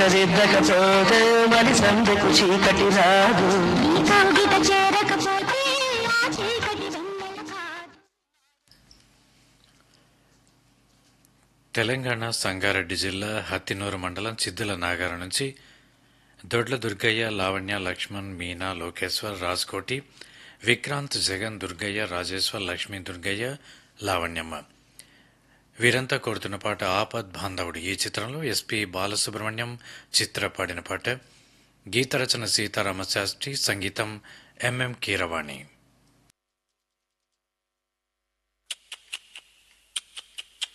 దిద్దకపోతే మరి సందెకు చీకటి రాదు కౌగిట చేరకపోతే ఆ చీకటి వెన్నెల కాదు తెలంగాణ సంగారెడ్డి జిల్లా హత్తినూరు మండలం చిద్దుల నాగారం నుంచి దొడ్ల దుర్గయ్య లావణ్య లక్ష్మణ్ మీనా లోకేశ్వర్ రాజ్కోటి విక్రాంత్ జగన్ దుర్గయ్య రాజేశ్వర్ లక్ష్మీ దుర్గయ్య లావణ్యమ్మ వీరంతా కోరుతున్న పాట ఆపద్ బాంధవుడు ఈ చిత్రంలో ఎస్పి బాలసుబ్రహ్మణ్యం చిత్ర పాడిన పాట గీత రచన సీతారామ శాస్త్రి సంగీతం ఎంఎం కీరవాణి